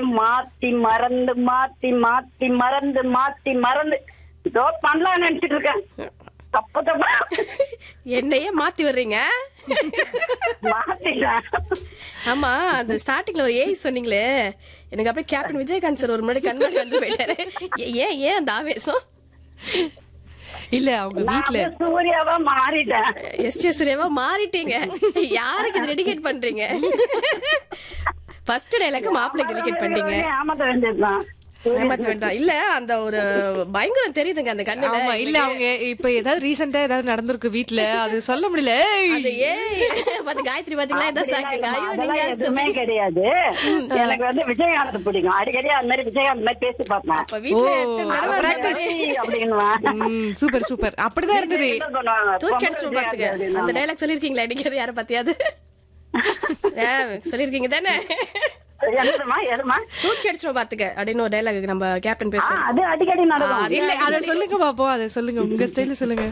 மாத்தி மறந்து மாத்தி மாத்தி மறந்து மாத்தி மறந்து இதோ பண்ணலாம் நினைச்சிட்டு இருக்கேன் தப்பு தப்பா என்னையே மாத்தி வர்றீங்க மாத்திட்டேன் ஆமா அந்த ஸ்டார்டிங்ல ஒரு ஏய் சொன்னீங்களே எனக்கு அப்படியே கேப்டன் விஜயகாந்த் சார் ஒரு முன்னாடி கண்ணாடி வந்து போயிட்டாரு ஏ- ஏன் ஏன் அந்த ஆவேசம் இல்ல அவங்க வீட்ல நான் சூர்யாவா மாறிட்டேன் எஸ் ஜே சூர்யாவா மாறிட்டீங்க யாருக்கு இது டெடிகேட் பண்றீங்க ஃபர்ஸ்ட் டைலாக் மாப்பிள்ளை டெடிகேட் பண்றீங்க ஏமாத்த வேண்டியதுதான் ஏமாத்த வேண்டாம் இல்ல அந்த ஒரு பயங்கரம் தெரியுதுங்க அந்த கண்ணுல ஆமா இல்ல அவங்க இப்ப ஏதாவது ரீசெண்டா ஏதாவது நடந்திருக்கு வீட்ல அது சொல்ல முடியல ஏய், அது ஏய் பாத்து காயத்ரி பாத்தீங்களா என்ன சாக்கு ஐயோ நீங்க அதெல்லாம் யாரு எதுவுமே சொல்றீங்க? கிடையாது எனக்கு வந்து விஜயகாந்த் பிடிக்கும் அடிக்கடி அந்த மாதிரி விஜயகாந்த் மாதிரி பேசி பார்ப்பேன் அப்ப வீட்டுல ஓ, எத்தனை தடவை அப்ப அந்த practice. மாதிரி ஏய், அப்படின்னுவேன் ம், சூப்பர் சூப்பர் அப்படிதான் இருந்தது இது பண்ணுவாங்க. தூக்கி அடிச்சு பொம்பளை பாத்துக்க விஜயகாந்த் அந்த டைலாக் சொல்லிருக்கீங்களா அடிக்கிறது யார பாத்தியாது ஆ, சொல்லிருக்கீங்க தானே எதுமா எதுமா தூக்கி அடிச்சிடும் பாத்துக்க அப்படின்னு ஒரு டைலாக் நம்ம கேப்டன் ஆ, பேசுவோம் அது அடிக்கடி நடக்கும் இல்ல அத சொல்லுங்க பாப்போம் அத சொல்லுங்க உங்க ஸ்டைல சொல்லுங்க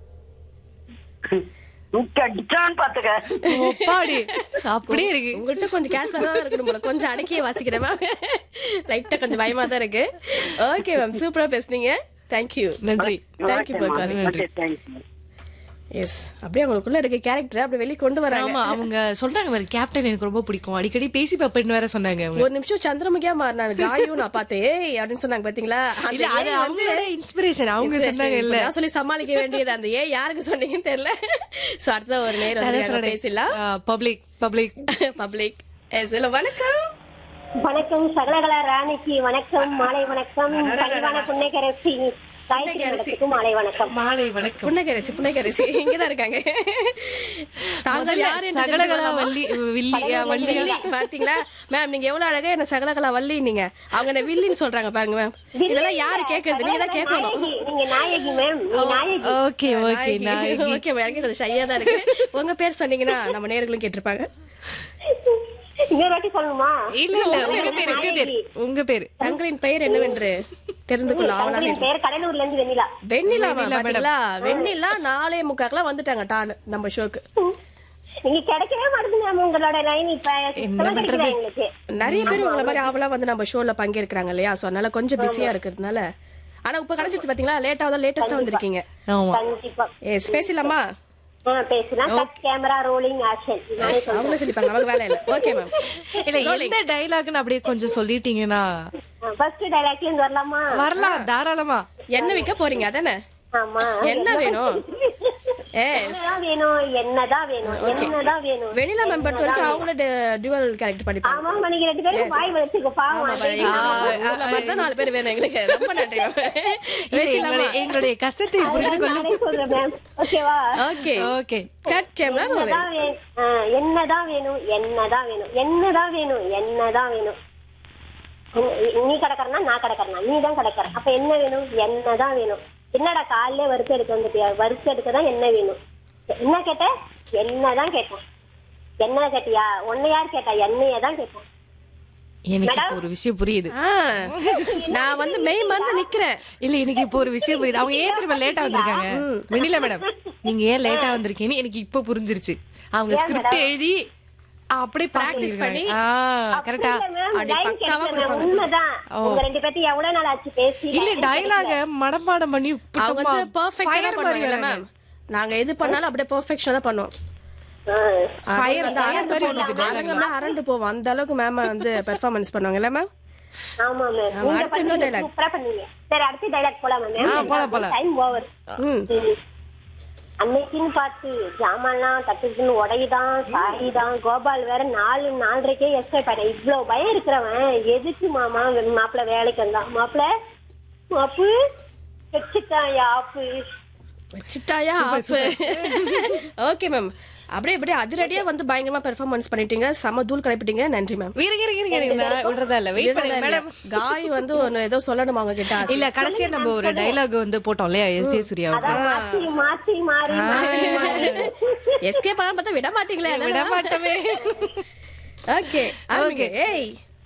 தூக்கி அடிச்சான்னு பாத்துக்க ஒப்பாடி அப்படியே இருக்கு உங்கள்கிட்ட கொஞ்சம் கேர்ஃபுல்லா தான் இருக்கணும் போல கொஞ்சம் அடக்கியே வாசிக்கிறேன் மேம் லைட்டா கொஞ்சம் பயமா தான் இருக்கு ஓகே மேம் சூப்பரா பேசுனீங்க தேங்க்யூ நன்றி thank you for calling Okay, thank you. Yes அப்படியே உங்களுக்குள்ள இருக்க கேரக்டர் அப்படியே வெளிய கொண்டு வராங்க ஆமா அவங்க சொல்றாங்க பாரு கேப்டன் எனக்கு ரொம்ப பிடிக்கும் அடிக்கடி பேசி பாப்பேன்னு வேற சொன்னாங்க அவங்க ஒரு நிமிஷம் சந்திரமுகியா மாறினாங்க காயும் நான் பார்த்தேன் ஏய் அப்படின்னு சொன்னாங்க பாத்தீங்களா அந்த இல்ல அது ஏய் வந்து- அவங்களோட இன்ஸ்பிரேஷன் அவங்க சொன்னாங்க இல்ல இப்ப நான் சொல்லி சமாளிக்க வேண்டியது அந்த ஏ யாருக்கு சொன்னீங்கன்னு தெரியல சோ அடுத்த ஒரு நேரம் வந்து நாங்க பேசலாம் பப்ளிக் பப்ளிக் பப்ளிக் எஸ் இல்ல வணக்கம் வணக்கம் சகலகலா ராணிக்கு வணக்கம் மாலை வணக்கம் பணிவான புன்னைக்கரசி காயத்ரி மேடத்துக்கும் மாலை வணக்கம் மாலை வணக்கம் புன்னகரசி புன்னகரசி இங்கதான் இருக்காங்க தாங்கள் முதல்ல யாரு என்று சகலகலா தெரிஞ்சுக்கலாமா? வள்ளி வில்லி வள்ளி வில்லி, பாத்தீங்களா மேம் நீங்க எவ்வளவு அழகா என்ன சகலகலா வள்ளி நீங்க அவங்க என்ன வில்லின்னு சொல்றாங்க பாருங்க மேம் இதெல்லாம் யாரு கேக்குறது நீங்க தான் கேட்கணும் நாயகி நீங்க நாயகி மேம் நீ நாயகி ஓகே ஓகே நான் ஓகே எனக்கு கொஞ்சம் ஷையா தான் இருக்கு உங்க பேர் சொன்னீங்கன்னா நம்ம நேர்களும் கேட்டிருப்பாங்க இன்னொரு வாட்டி சொல்லணுமா இல்ல இல்ல உங்க பேரு உங்க பேரு உங்க பேரு தங்களின் பெயர் என்னவென்று தெரிந்து கொள்ள ஆவலாக என் பேர் கடலூர்ல இருந்து வெண்ணிலா வெண்ணிலா பாத்தீங்களா வெண்ணிலா நாலே முக்காக்கெல்லாம் வந்துட்டாங்க டான் நம்ம ஷோக்கு நீங்க கிடைக்கவே மாட்டேங்குது மேம் உங்களோட லைன் இப்ப சுத்தமா கிடைக்கல எங்களுக்கு நிறைய பேர் உங்களை மாதிரி ஆவலா வந்து நம்ம ஷோல பங்கேற்கிறாங்க இல்லையா சோ அதனால கொஞ்சம் பிஸியா இருக்கிறதுனால ஆனா இப்ப கிடைச்சிட்டு பாத்தீங்களா லேட்டா தான் லேட்டஸ்டா வந்திருக்கீங்க ஆமா கண்டிப்பா எஸ் பேசலாமா ஆ, பேசலாம் கட் கேமரா ரோலிங் ஆக்ஷன் நானே சொல்றேன் அவங்களே சொல்லிப்பாங்க அவங்க வேலை இல்ல ஓகே மேம் இல்ல எந்த டைலாக்னு அப்படியே கொஞ்சம் சொல்லிட்டீங்கன்னா ஃபர்ஸ்ட் டைலாக்ல இருந்து வரலாமா வரலாம் தாராளமா என்ன விற்க போறீங்க அதானே ஆமா என்ன வேணும் எஸ் என்னதான் வேணும் என்னதான் வேணும் என்னதான் வேணும் வெண்ணிலா மேம் பொறுத்த வரைக்கும் அவங்கள டியூவல் கேரக்டர் பண்ணிப்பாங்க ஆமா நீங்க ரெண்டு பேரும் வாய் வச்சுக்கோ பாவம் உங்களை மாதிரி தான் நாலு பேர் வேணும் எங்களுக்கு ரொம்ப நன்றி மேம் இல்ல, பேசலாமா எங்களுடைய எங்களுடைய கஷ்டத்தை புரிந்து கொள்ள நானே சொல்றேன் மேம் ஓகேவா ஓகே ஓகே கட் கேமரா என்னதான் வே- ஆ, என்னதான் வேணும் என்னதான் வேணும் என்னதான் வேணும் என்னதான் வேணும் நீ- நீ கிடக்கறனா நான் கிடக்கறனா நீ தான் கிடக்கற அப்ப என்ன வேணும் என்னதான் வேணும் என்னடா காலையில வறுத்து எடுக்க வந்துட்டியா வறுத்து எடுக்க தான் என்ன வேணும் என்ன கேட்ட என்னதான் கேட்டேன் என்ன கேட்டியா உன்னை யார் கேட்டா என்னைய தான் கேட்டேன் எனக்கு இப்போ ஒரு விஷயம் புரியுது ஆ, நான் வந்து மெய் மறந்து நிக்கிறேன் இல்ல எனக்கு இப்போ ஒரு விஷயம் புரியுது அவங்க ஏன் திரும்ப லேட்டா வந்திருக்காங்க வெண்ணிலா மேடம் நீங்க ஏன் லேட்டா வந்திருக்கீங்கன்னு எனக்கு இப்போ புரிஞ்சிருச்சு அவங்க ஸ்கிரிப்ட் எழுதி அப்படியே Practice பண்ணி, பண்ணிருக்காங்க கரெக்டா இல்ல மேம் அப்படி லைன் பக்காவா கேட்கல கொடுப்பாங்க. உண்மைதான் உங்க ரெண்டு பேர்த்தையும் எவ்வளவு நாள் ஆச்சு பேசி இல்ல டயலாக மனப்பாடம் பண்ணி அவங்க வந்து பெர்ஃபெக்ட்டா ஃபயர் மாதிரி பண்ணுவாங்க வராங்க மேம் நாங்க எது பண்ணாலும் அப்படியே பெர்ஃபெக்ஷனா தான் பண்ணுவோம் ஆ. ஃபயர் வந்து ஃபயர் அரண்டு மாதிரி போவோம். வந்துச்சு நாங்க எல்லாம் அரண்டு போவோம் அந்த அளவுக்கு மேம் வந்து பெர்ஃபார்மன்ஸ் பண்ணுவாங்க இல்ல மேம் ஆமா மேம் ஆமா, நீங்க அடுத்து இன்னொரு பண்ணீங்க, dialogue. சூப்பரா பண்ணீங்க சரி அடுத்த டைலாக் போலாமா ஆ, மேம் போலாம், போலாம். டைம் ஓவர் ம் அன்னைக்குன்னு பார்த்து ஜாமான்லாம் தட்டுக்குன்னு உடையுதான் சாரிதான் கோபால் வேற நாலு நாலரைக்கே எஸ்கேப் ஆயிட்டான் இவ்வளவு பயம் இருக்கிறவன் எதுக்கு மாமா மாப்பிள்ள வேலைக்கு வந்தான் மாப்பிள்ள மாப்பு வச்சுட்டான் யாப்பு வச்சுட்டாயா ஓகே மேம் அப்படியே அப்படியே அதிரடியா வந்து பயங்கரமா பெர்ஃபார்மன்ஸ் பண்ணிட்டீங்க செம தூள் கிளப்பிட்டீங்க நன்றி மேம் இருங்க இருங்க இருங்க இருங்க நான் விடுறதா இல்ல வெயிட் பண்ணுங்க மேடம் காய் வந்து ஒன்னு ஏதோ சொல்லணுமா அவங்க கிட்ட இல்ல கடைசியா நம்ம ஒரு டைலாக் வந்து போட்டோம் இல்லையா எஸ் ஜே சூர்யா அதான் மாத்தி மாத்தி மாறி மாறி மாறி எஸ்கே பண்ண பார்த்தா விட மாட்டீங்களே விட மாட்டோமே ஓகே ஓகே ஏய்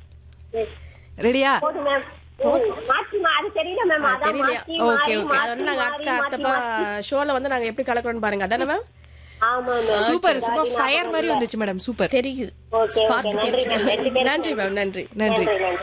ரெடியா போதும் மேம் மாத்தி மா- அது தெரியல மேம் அதான் தெரியலையா? மாத்தி Okay, மாறி okay. அது வந்து மாத்தி நாங்க மாறி அடுத்த மாத்தி அடுத்தப்ப மாத்தி ஷோல வந்து நாங்க எப்படி கலக்கிறோம்னு பாருங்க அதானே மேம் ஆமா மேம் சூப்பர் சூப்பர் ஃபயர் மாதிரி வந்துச்சு மேடம் சூப்பர் தெரியுது ஓகே ஓகே ஸ்பார்க் நன்றி மேம் ரெண்டு தெரியுது பேரும் நன்றி மேம் நன்றி நன்றி நன்றி நன்றி